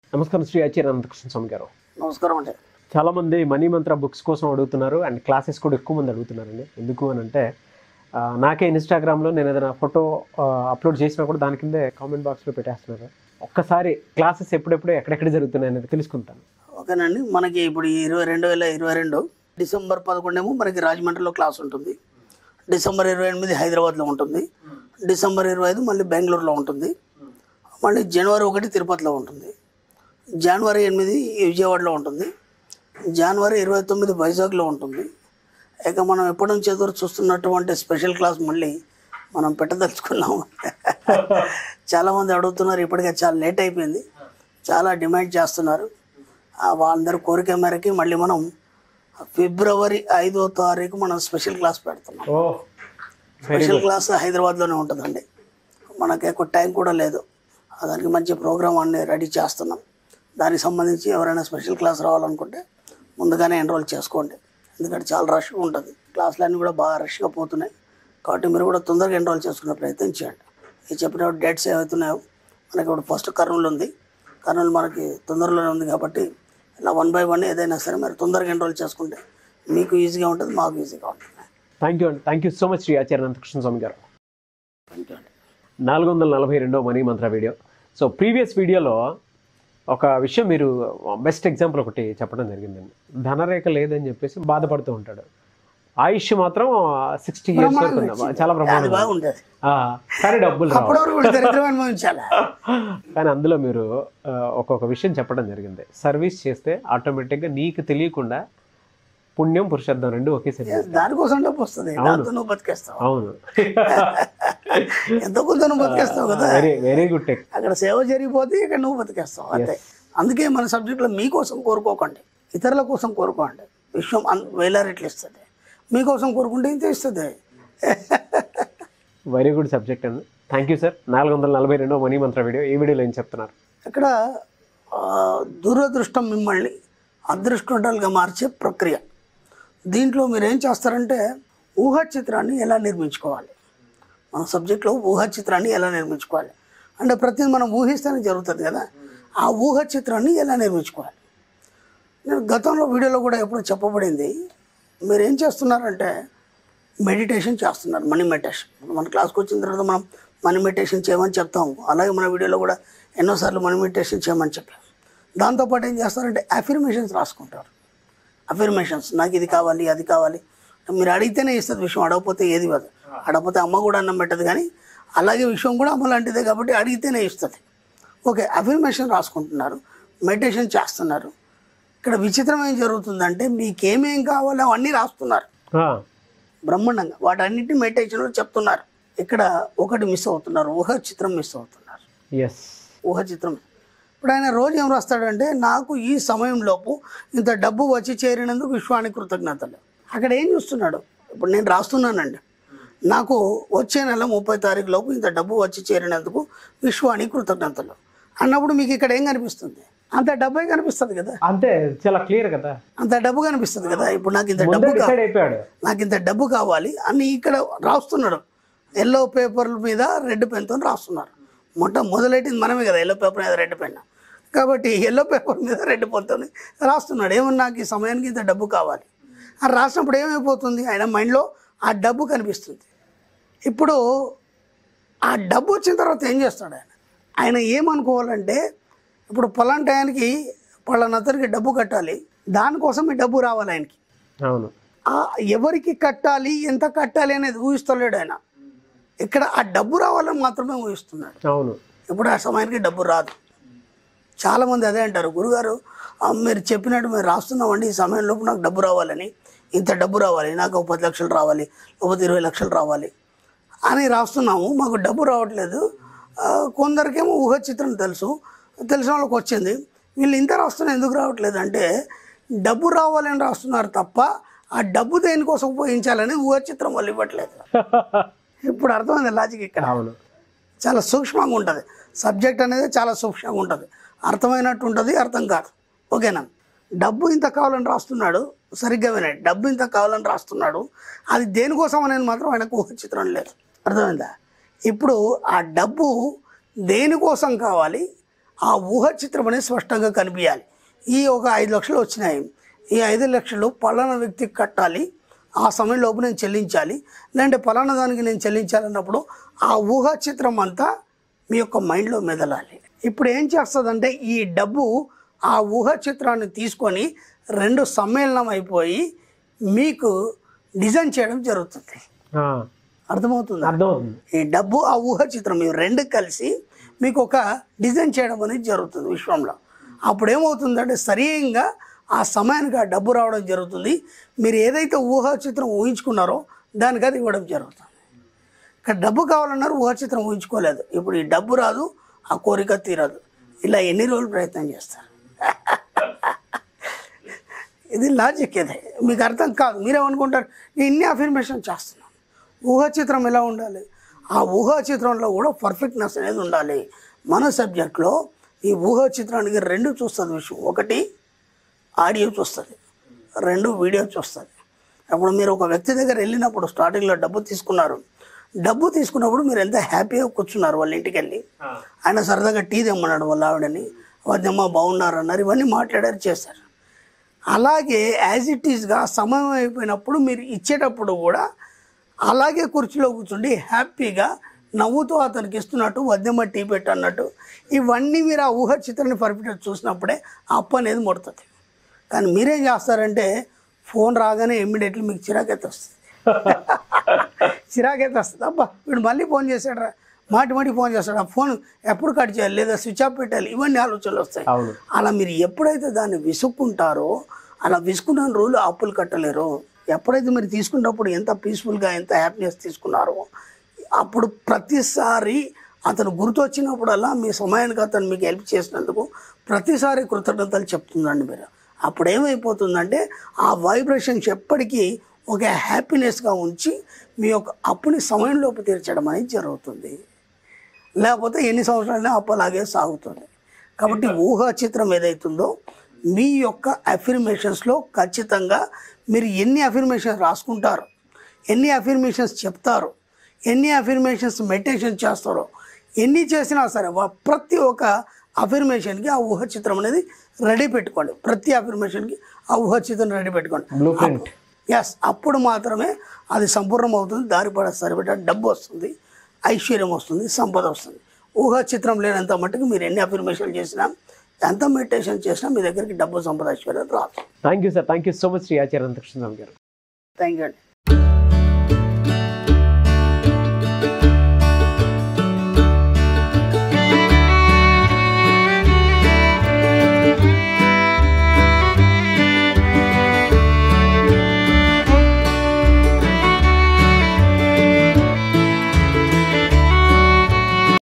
నమస్కారం శ్రీ ఆచార్య అనంతకృష్ణ స్వామి గారు నమస్కారం అండి చాలా మంది మనీ మంత్ర బుక్స్ కోసం అడుగుతున్నారు అండ్ క్లాసెస్ కూడా ఎక్కువ మంది అడుగుతున్నారండి ఎందుకు అని అంటే ఆ, నాకే ఇన్స్టాగ్రామ్లో నేను ఏదైనా ఫోటో అప్లోడ్ చేసినా కూడా దాని కిందే కామెంట్ బాక్స్లో పెట్టేస్తున్నారు ఒక్కసారి క్లాసెస్ ఎప్పుడెప్పుడు ఎక్కడెక్కడ జరుగుతున్నాయి అనేది తెలుసుకుంటాను ఓకేనండి మనకి ఇప్పుడు ఈ ఇరవై రెండు వేల ఇరవై రెండు డిసెంబర్ పదకొండేమో మనకి రాజమండ్రిలో క్లాస్ ఉంటుంది డిసెంబర్ ఇరవై ఎనిమిది హైదరాబాద్లో ఉంటుంది డిసెంబర్ ఇరవై ఐదు మళ్ళీ బెంగళూరులో ఉంటుంది మళ్ళీ జనవరి ఒకటి తిరుపతిలో ఉంటుంది జనవరి ఎనిమిది విజయవాడలో ఉంటుంది జనవరి ఇరవై తొమ్మిది వైజాగ్లో ఉంటుంది ఇక మనం ఎప్పటి నుంచి ఎదురు చూస్తున్నటువంటి స్పెషల్ క్లాస్ మళ్ళీ మనం పెట్టదలుచుకున్నాము చాలామంది అడుగుతున్నారు ఇప్పటికే చాలా లేట్ అయిపోయింది చాలా డిమాండ్ చేస్తున్నారు ఆ వాళ్ళందరి కోరిక మేరకి మళ్ళీ మనం ఫిబ్రవరి ఐదో తారీఖు మనం స్పెషల్ క్లాస్ పెడుతున్నాం ఓ స్పెషల్ క్లాస్ హైదరాబాద్లోనే ఉంటుందండి మనకి ఎక్కువ టైం కూడా లేదు దానికి మంచి ప్రోగ్రామ్ అన్ని రెడీ చేస్తున్నాం దానికి సంబంధించి ఎవరైనా స్పెషల్ క్లాస్ రావాలనుకుంటే ముందుగానే ఎన్రోల్ చేసుకోండి ఎందుకంటే చాలా రష్గా ఉంటుంది క్లాసులన్నీ కూడా బాగా రష్గా పోతున్నాయి కాబట్టి మీరు కూడా తొందరగా ఎన్రోల్ చేసుకునే ప్రయత్నం చేయండి ఈ చెప్పిన డేట్స్ ఏవైతున్నాయో మనకి ఇప్పుడు ఫస్ట్ కర్నూలు ఉంది కర్నూలు మనకి తొందరలోనే ఉంది కాబట్టి ఇలా వన్ బై వన్ ఏదైనా సరే మీరు తొందరగా ఎన్రోల్ చేసుకుంటే మీకు ఈజీగా ఉంటుంది మాకు ఈజీగా ఉంటుంది థ్యాంక్ యూ అండి thank you so much Shri Acharya Anantakrishna Swami garu thank you అండి నాలుగు వందల నలభై రెండో మనీ మంత్ర వీడియో సో ప్రీవియస్ వీడియోలో ఒక విషయం మీరు బెస్ట్ ఎగ్జాంపుల్ ఒకటి చెప్పడం జరిగిందండి ధనరేఖ లేదని చెప్పేసి బాధపడుతూ ఉంటాడు ఆయుష్ మాత్రం సిక్స్టీ ఇయర్స్ వరకు ఉంది. చాలా అది ప్రమాదం బాగుండేది ఆ, కానీ డబ్బులు రావు అప్పటి వరకు వీడు దరిద్రం అనుభవించాలి కానీ అందులో మీరు ఆ, ఒక్కొక్క విషయం చెప్పడం జరిగింది సర్వీస్ చేస్తే ఆటోమేటిక్గా నీకు తెలియకుండా పుణ్యం పురుషార్థం రెండు ఒకేసారి దానికోసం డబ్బు వస్తుంది దాంతో నువ్వు బతికేస్తావు అవును ఎంతో కొంత నువ్వు బతికేస్తావు కదా వెరీ వెరీ గుడ్ టెక్ అక్కడ సేవ జరిగిపోతే ఇక్కడ నువ్వు బతికేస్తావు అంతే అందుకే మన సబ్జెక్టులో మీకోసం కోరుకోకండి ఇతరుల కోసం కోరుకోండి విశ్వం అన్- వేల రెట్లు ఇస్తుంది మీకోసం కోరుకుంటే ఇంత ఇస్తుంది వెరీ గుడ్ సబ్జెక్ట్ అండి థ్యాంక్ యూ సార్ నాలుగు వందల నలభై రెండో మనీ మంత్ర వీడియో ఈ వీడియోలో ఏం చెప్తున్నారు ఇక్కడ ఆ, దురదృష్టం మిమ్మల్ని అదృష్టంగా మార్చే ప్రక్రియ దీంట్లో మీరు ఏం చేస్తారంటే ఊహా చిత్రాన్ని ఎలా నిర్మించుకోవాలి మన సబ్జెక్ట్లో ఊహా చిత్రాన్ని ఎలా నిర్మించుకోవాలి అంటే ప్రతిదీ మనం ఊహిస్తేనే జరుగుతుంది కదా ఆ ఊహా చిత్రాన్ని ఎలా నిర్మించుకోవాలి నేను గతంలో వీడియోలో కూడా ఎప్పుడు చెప్పబడింది మీరు ఏం చేస్తున్నారంటే మెడిటేషన్ చేస్తున్నారు మనీ మెడిటేషన్ మన క్లాస్కి వచ్చిన తర్వాత మనం మనీ మెడిటేషన్ చేయమని చెప్తాము అలాగే మన వీడియోలో కూడా ఎన్నోసార్లు మనీ మెడిటేషన్ చేయమని చెప్పాం దాంతోపాటు ఏం చేస్తారంటే అఫిర్మేషన్స్ రాసుకుంటారు అఫిర్మేషన్స్ నాకు ఇది కావాలి అది కావాలి మీరు అడిగితేనే ఇస్తుంది విషయం అడగపోతే ఏది ఇవ్వదు అడగపోతే అమ్మ కూడా అన్నం పెట్టదు కానీ అలాగే విషయం కూడా అమ్మ లాంటిదే కాబట్టి అడిగితేనే ఇస్తుంది ఓకే అఫిర్మేషన్ రాసుకుంటున్నారు మెడిటేషన్ చేస్తున్నారు ఇక్కడ విచిత్రం ఏం జరుగుతుందంటే మీకేమేం కావాలో అవన్నీ రాస్తున్నారు బ్రహ్మాండంగా వాటన్నిటిని మెడిటేషన్లో చెప్తున్నారు ఇక్కడ ఒకటి మిస్ అవుతున్నారు ఊహ చిత్రం మిస్ అవుతున్నారు ఎస్ ఊహ చిత్రం ఇప్పుడు ఆయన రోజు ఏం రాస్తాడంటే నాకు ఈ సమయంలోపు ఇంత డబ్బు వచ్చి చేరినందుకు విశ్వానికి కృతజ్ఞతలు అక్కడ ఏం చూస్తున్నాడు ఇప్పుడు నేను రాస్తున్నానండి నాకు వచ్చే నెల ముప్పై తారీఖు లోపు ఇంత డబ్బు వచ్చి చేరినందుకు విశ్వానికి కృతజ్ఞతలు అన్నప్పుడు మీకు ఇక్కడ ఏం కనిపిస్తుంది అంత డబ్బే కనిపిస్తుంది కదా అంతే చాలా క్లియర్ కదా అంత డబ్బు కనిపిస్తుంది కదా ఇప్పుడు నాకు ఇంత ముందే డబ్బు కా- డిసైడ్ అయిపోయాడు నాకు ఇంత డబ్బు కావాలి అని ఇక్కడ రాస్తున్నాడు ఎల్లో పేపర్ మీద రెడ్ పెన్తో రాస్తున్నారు మొట్ట మొదలెట్టింది మనమే కదా ఎల్లో పేపర్ మీద రెడ్ పెన్ కాబట్టి ఎల్లో పేపర్ మీద రెడ్ పెన్తో రాస్తున్నాడు ఏమన్నా నాకు ఈ సమయానికి ఇంత డబ్బు కావాలి అని రాసినప్పుడు ఏమైపోతుంది ఆయన మైండ్లో ఆ డబ్బు కనిపిస్తుంది ఇప్పుడు ఆ డబ్బు వచ్చిన తర్వాత ఏం చేస్తాడు ఆయన ఆయన ఏమనుకోవాలంటే ఇప్పుడు పలానా టయానికి పలానా అతనికి డబ్బు కట్టాలి దానికోసం ఈ డబ్బు రావాలి ఆయనకి అవును ఆ ఎవరికి కట్టాలి ఎంత కట్టాలి అనేది ఊహిస్తలేడు ఆయన ఇక్కడ ఆ డబ్బు రావాలని మాత్రమే ఊహిస్తున్నాడు అవును ఇప్పుడు ఆ సమయానికి డబ్బు రాదు చాలామంది అదే అంటారు గురుగారు ఆ, మీరు చెప్పినట్టు మేము రాస్తున్నామండి ఈ సమయంలోపు నాకు డబ్బు రావాలని ఇంత డబ్బు రావాలి నాకు ఒక పది లక్షలు రావాలి లేకపోతే ఇరవై లక్షలు రావాలి అని రాస్తున్నాము మాకు డబ్బు రావట్లేదు ఆ, కొందరికేమో ఊహ చిత్రం తెలుసు తెలిసిన వాళ్ళకి వచ్చింది వీళ్ళు ఇంత రాస్తున్నా ఎందుకు రావట్లేదు అంటే డబ్బు రావాలని రాస్తున్నారు తప్ప ఆ డబ్బు దేనికోసం ఉపయోగించాలని ఊహ చిత్రం వాళ్ళు ఇవ్వట్లేదు ఇప్పుడు అర్థమైంది లాజిక్ ఇక్కడ అవును చాలా సూక్ష్మంగా ఉంటుంది సబ్జెక్ట్ అనేది చాలా సూక్ష్మంగా ఉంటుంది అర్థమైనట్టు ఉంటుంది అర్థం కాదు ఓకేనా డబ్బు ఇంత కావాలని రాస్తున్నాడు సరిగ్గా వినండి డబ్బు ఇంత కావాలని రాస్తున్నాడు అది దేనికోసం అనేది మాత్రం ఆయనకు ఊహ చిత్రం లేదు అర్థమైందా ఇప్పుడు ఆ డబ్బు దేనికోసం కావాలి ఆ ఊహ చిత్రం అనేది స్పష్టంగా కనిపించాలి ఈ ఒక ఐదు లక్షలు వచ్చినాయి ఈ ఐదు లక్షలు పలానా వ్యక్తికి కట్టాలి ఆ సమయంలోపు నేను చెల్లించాలి లేదంటే పలానా దానికి నేను చెల్లించాలన్నప్పుడు ఆ ఊహా చిత్రం అంతా మీ యొక్క మైండ్లో మెదలాలి ఇప్పుడు ఏం చేస్తుందంటే ఈ డబ్బు ఆ ఊహ చిత్రాన్ని తీసుకొని రెండు సమ్మేళనం అయిపోయి మీకు డిజైన్ చేయడం జరుగుతుంది ఆ, అర్థమవుతుందా అర్థమవుతుంది ఈ డబ్బు ఆ ఊహ చిత్రం ఇవి రెండు కలిసి మీకు ఒక డిజైన్ చేయడం అనేది జరుగుతుంది విశ్వంలో అప్పుడు ఏమవుతుందంటే సరిగా ఆ సమయానికి ఆ డబ్బు రావడం జరుగుతుంది మీరు ఏదైతే ఊహా చిత్రం ఊహించుకున్నారో దానికి అది ఇవ్వడం జరుగుతుంది ఇక్కడ డబ్బు కావాలన్నారు ఊహా చిత్రం ఊహించుకోలేదు ఇప్పుడు ఈ డబ్బు రాదు ఆ కోరిక తీరదు ఇలా ఎన్ని రోజులు ప్రయత్నం చేస్తారు ఇది లాజిక్ ఇది మీకు అర్థం కాదు మీరేమనుకుంటారు నేను ఇన్ని అఫర్మేషన్ చేస్తున్నాను ఊహా చిత్రం ఎలా ఉండాలి ఆ ఊహా చిత్రంలో కూడా పర్ఫెక్ట్నెస్ అనేది ఉండాలి మన సబ్జెక్ట్లో ఈ ఊహా చిత్రానికి రెండు చూస్తుంది విషయం ఒకటి ఆడియో చూస్తుంది రెండు వీడియో చూస్తుంది అప్పుడు మీరు ఒక వ్యక్తి దగ్గర వెళ్ళినప్పుడు స్టార్టింగ్లో డబ్బు తీసుకున్నారు డబ్బు తీసుకున్నప్పుడు మీరు ఎంత హ్యాపీగా కూర్చున్నారు వాళ్ళ ఇంటికి వెళ్ళి ఆయన సరదాగా టీ తెమ్మన్నాడు వాళ్ళ ఆవిడని వద్దమ్మ బాగున్నారు అన్నారు ఇవన్నీ మాట్లాడారు చేశారు అలాగే యాజ్ ఇట్ ఈస్గా సమయం అయిపోయినప్పుడు మీరు ఇచ్చేటప్పుడు కూడా అలాగే కుర్చీలో కూర్చుండి హ్యాపీగా నవ్వుతూ అతనికి ఇస్తున్నట్టు వద్దెమ్మ టీ పెట్టు అన్నట్టు ఇవన్నీ మీరు ఆ ఊహ చిత్రాన్ని పర్ఫెక్ట్ చూసినప్పుడే ఆ అప్పు అనేది ముడుతుంది కానీ మీరేం చేస్తారంటే ఫోన్ రాగానే ఇమ్మీడియట్లీ మీకు చిరాకెత్తి వస్తుంది చిరాకెత్తి వస్తుంది అబ్బా వీడు మళ్ళీ ఫోన్ చేశాడు మాటి మాటి ఫోన్ చేస్తాడు ఆ ఫోన్ ఎప్పుడు కట్ చేయాలి లేదా స్విచ్ ఆఫ్ పెట్టాలి ఇవన్నీ ఆలోచనలు వస్తాయి అవును అలా మీరు ఎప్పుడైతే దాన్ని విసుక్కుంటారో అలా విసుకున్న రోజులు అప్పులు కట్టలేరు ఎప్పుడైతే మీరు తీసుకున్నప్పుడు ఎంత పీస్ఫుల్గా ఎంత హ్యాపీనెస్ తీసుకున్నారో అప్పుడు ప్రతిసారి అతను గుర్తొచ్చినప్పుడల్లా మీ సమయానికి అతను మీకు హెల్ప్ చేసినందుకు ప్రతిసారి కృతజ్ఞతలు చెప్తుందండి మీరు అప్పుడు ఏమైపోతుందంటే ఆ వైబ్రేషన్స్ ఎప్పటికీ ఒక హ్యాపీనెస్గా ఉంచి మీ యొక్క అప్పుని సమయంలోపు తీర్చడం అనేది జరుగుతుంది లేకపోతే ఎన్ని సంవత్సరాలైనా అప్పు అలాగే సాగుతుంది కాబట్టి ఊహా చిత్రం ఏదైతుందో మీ యొక్క అఫిర్మేషన్స్లో ఖచ్చితంగా మీరు ఎన్ని అఫిర్మేషన్స్ రాసుకుంటారు ఎన్ని అఫిర్మేషన్స్ చెప్తారు ఎన్ని అఫిర్మేషన్స్ మెడిటేషన్ చేస్తారో ఎన్ని చేసినా సరే వా- ప్రతి ఒక్క అఫిర్మేషన్కి ఆ ఊహ చిత్రం అనేది రెడీ పెట్టుకోండి ప్రతి అఫిర్మేషన్కి ఆ ఊహ చిత్రం రెడీ పెట్టుకోండి బ్లూ ప్రింట్ ఎస్ అప్పుడు మాత్రమే అది సంపూర్ణం అవుతుంది దారిపడ సరిపడ డబ్బు వస్తుంది ఐశ్వర్యం వస్తుంది సంపద వస్తుంది ఊహా చిత్రం లేనంత మట్టుకు మీరు ఎన్ని అఫర్మేషన్ చేసినా ఎంత మెడిటేషన్ చేసినా మీ దగ్గరికి డబ్బు సంపద ఐశ్వర్యం రాదు thank you sir thank you so much Shri Acharya Krishna garu thank you అండి